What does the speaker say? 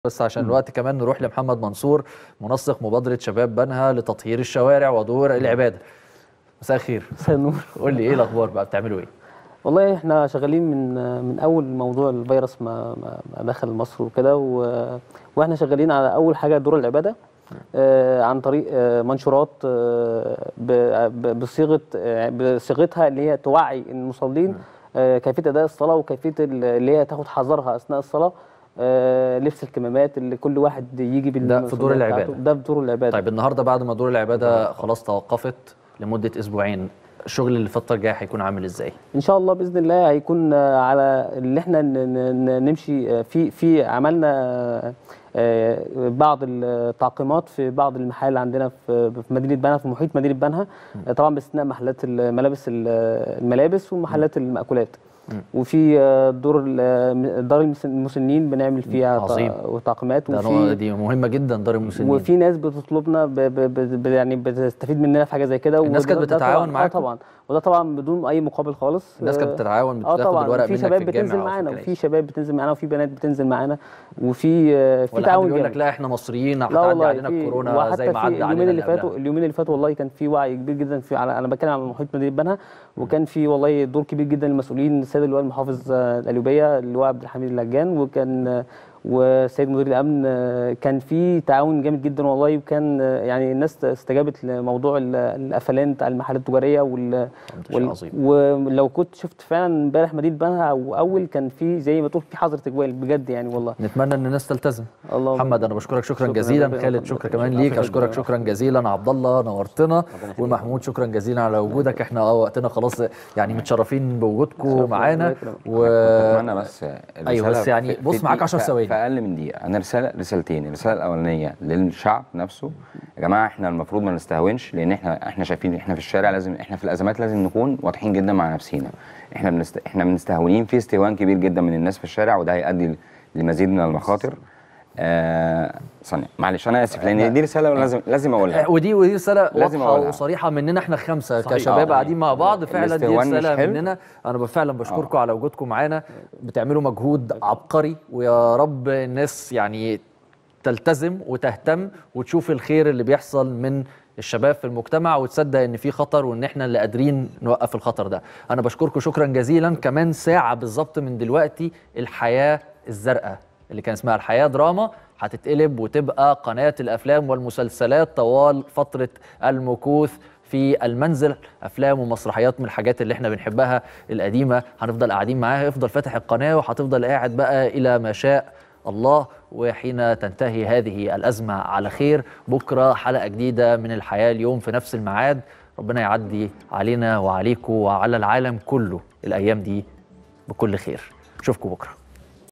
بس عشان الوقت كمان نروح لمحمد منصور منسق مبادرة شباب بنها لتطهير الشوارع ودور العبادة مساء الخير مساء النور قول لي ايه الاخبار بقى بتعملوا ايه والله احنا شغالين من من اول موضوع الفيروس ما ما ما دخل مصر وكده و- واحنا شغالين على اول حاجه دور العباده آه، عن طريق آه، منشورات آه، ب- ب- بصيغه آه، بصيغتها اللي هي توعي المصلين آه، كيفيه اداء الصلاه وكيفيه ال- اللي هي تاخد حذرها اثناء الصلاه آه، لبس الكمامات اللي كل واحد يجي ده في دور بالمسؤولية بتاعته. العبادة. ده في دور العباده طيب النهارده بعد ما دور العبادة خلاص توقفت لمدة اسبوعين الشغل اللي الفترة الجاية هيكون عامل ازاي ان شاء الله باذن الله هيكون آه، على اللي احنا ن- ن- ن- نمشي آه، في في عملنا آه، آه، بعض التعقيمات في بعض المحال عندنا في في مدينه بنها في محيط مدينه بنها آه، طبعا باستثناء محلات الملابس الملابس ومحلات المأكولات وفي آه، دور ال- دار المس- المسنين بنعمل فيها تع- عظيم. تعقيمات ده وفي نوع- دي مهمة جدا دار المسنين وفي ناس بتطلبنا ب ب ب ب يعني بتستفيد مننا في حاجه زي كده الناس كانت وده- ده بتتعاون طبعاً- اه معاكم؟ طبعا وده طبعا بدون اي مقابل خالص الناس كانت آه، بتتعاون اه بتاخد طبعا الورق في منك شباب في الجامع بتنزل أو في معانا الكلية. وفي شباب بتنزل معانا وفي بنات بتنزل معانا وفي آه، في ولا حد تعاون بيقول لك جامد لا احنا مصريين لا هتعدي والله علينا في الكورونا وحتى زي ما في عدى اليومين علينا اللي فاتوا قبلها. اليومين اللي فاتوا والله كان في وعي كبير جدا في على انا بتكلم عن محيط مدينه بنها وكان في والله دور كبير جدا للمسؤولين السيد اللواء المحافظ آه، القليوبيه اللواء عبد الحميد اللجان وكان آه، والسيد مدير الامن آه، كان في تعاون جامد جدا والله وكان آه، يعني الناس استجابت لموضوع ال- القفلان بتاع المحلات التجاريه وال شيء عظيم. ولو كنت شفت فعلا امبارح مدينه بنها او اول كان في زي ما تقول في حظر تجوال بجد يعني والله نتمنى ان الناس تلتزم الله محمد انا بشكرك شكرا, شكراً جزيلا ربنا خالد يخليك. شكرا كمان ليك اشكرك شكرا جزيلا عبد الله نورتنا ومحمود شكرا جزيلا على وجودك احنا اه وقتنا خلاص يعني متشرفين بوجودكم معانا الله يكرمك. و اتمنى بس أيوة، بس الرسالة يعني في- بص في معاك دقيقة- 10 في- ثواني. في اقل من دقيقه انا رساله رسالتين الرساله الاولانيه للشعب نفسه يا جماعه احنا المفروض ما نستهونش لان احنا احنا شايفين احنا في الشارع لازم احنا في الازمات لازم نكون واضحين جدا مع نفسينا احنا بنست... احنا مستهونين في استهوان كبير جدا من الناس في الشارع وده هيؤدي لمزيد من المخاطر آه ثانيه معلش انا اسف لان دي رساله لازم لازم اقولها ودي ودي رساله لازم واضحه أقولها. وصريحه مننا احنا خمسه صحيح. كشباب آه. قاعدين مع بعض فعلا دي الاستهوان مش رساله حلو. مننا انا فعلا بشكركم على وجودكم معانا بتعملوا مجهود عبقري ويا رب الناس يعني تلتزم وتهتم وتشوف الخير اللي بيحصل من الشباب في المجتمع وتصدق ان في خطر وان احنا اللي قادرين نوقف الخطر ده انا بشكركم شكرا جزيلا كمان ساعه بالظبط من دلوقتي الحياه الزرقاء اللي كان اسمها الحياه دراما هتتقلب وتبقى قناه الافلام والمسلسلات طوال فتره المكوث في المنزل افلام ومسرحيات من الحاجات اللي احنا بنحبها القديمه هنفضل قاعدين معاها يفضل فاتح القناه وهتفضل قاعد بقى الى ما شاء الله وحين تنتهي هذه الازمه على خير بكره حلقه جديده من الحياه اليوم في نفس الميعاد ربنا يعدي علينا وعليكم وعلى العالم كله الايام دي بكل خير اشوفكم بكره